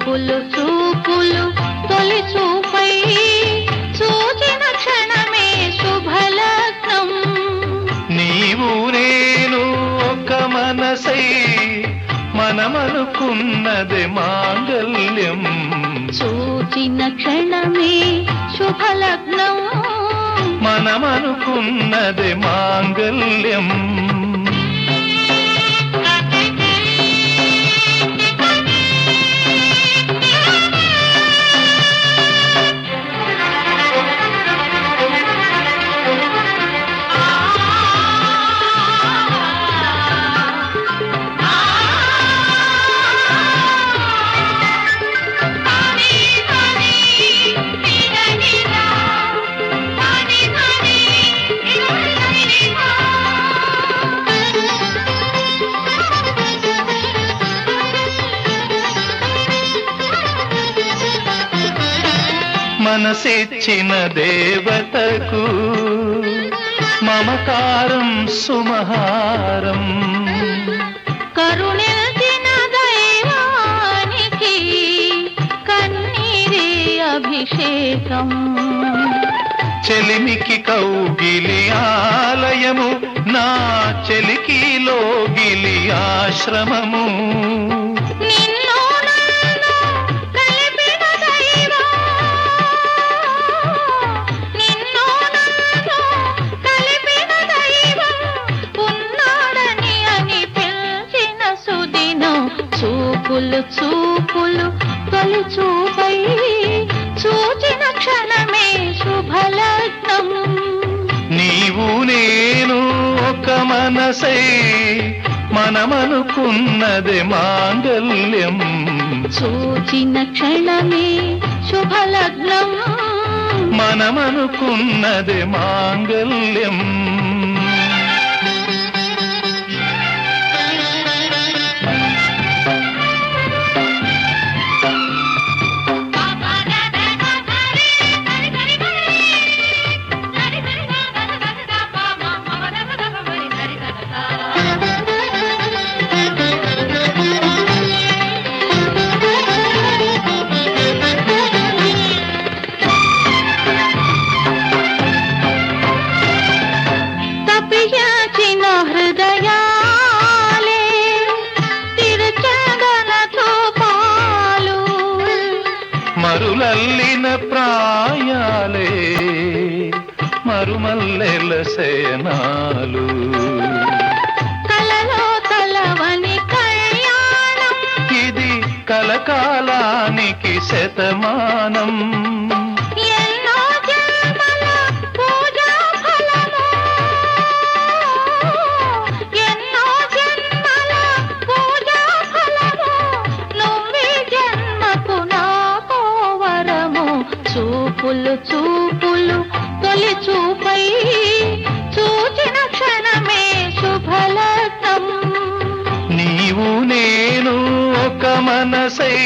చూపులు చూపులు తొలి చూపై చూచిన క్షణమే శుభలగ్నం నీవు నేను ఒక మనసై మనమనుకున్నది మాంగల్యం చూచిన క్షణమే శుభలగ్నం మనమనుకున్నది మాంగల్యం మనసిచ్చిన దేవతకు మమకారం సుమహారం కరుణిల్చిన దైవానికి కన్నీరే అభిషేకం చెలిమికి కౌగిలి ఆలయము నా చెలికి లోగిలి ఆశ్రమము నిన్ను నన్ను కలిపిన దైవం నిన్ను నన్ను కలిపిన దైవం ఉన్నాడని అనిపించిన సుదినం చూపులు చూపులు తొలి చూపై చూచిన క్షణమే శుభలగ్నం నీవు నేను ఒక మనసై మనమనుకున్నది మాంగల్యం చూచిన క్షణమే శుభలగ్నం మనమనుకున్నది మాంగల్యం తపియాచిన హృదయాలే తిరుచగనతో పాలు మరులల్లిన ప్రాయాలే మరుమల్లెల సేనాలు కలలో తలవని కళ్యాణం ఇది కలకాలానికి శతమానం ఎన్నో జన్మల పూజా ఫలము ఎన్నో జన్మల పూజా ఫలము నువ్వే జన్మకు నాకో వరము చూపులు చూపులు తొలి చూపై చూచిన క్షణమే శుభలగ్నం నీవు నేను ఒక మనసై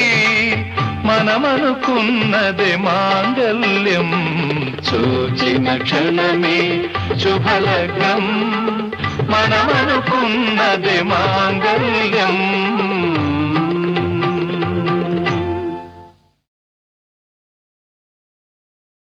మనమనుకున్నది మాంగల్యం చూచిన క్షణమే శుభలగ్నం మనమనుకున్నది మాంగల్యం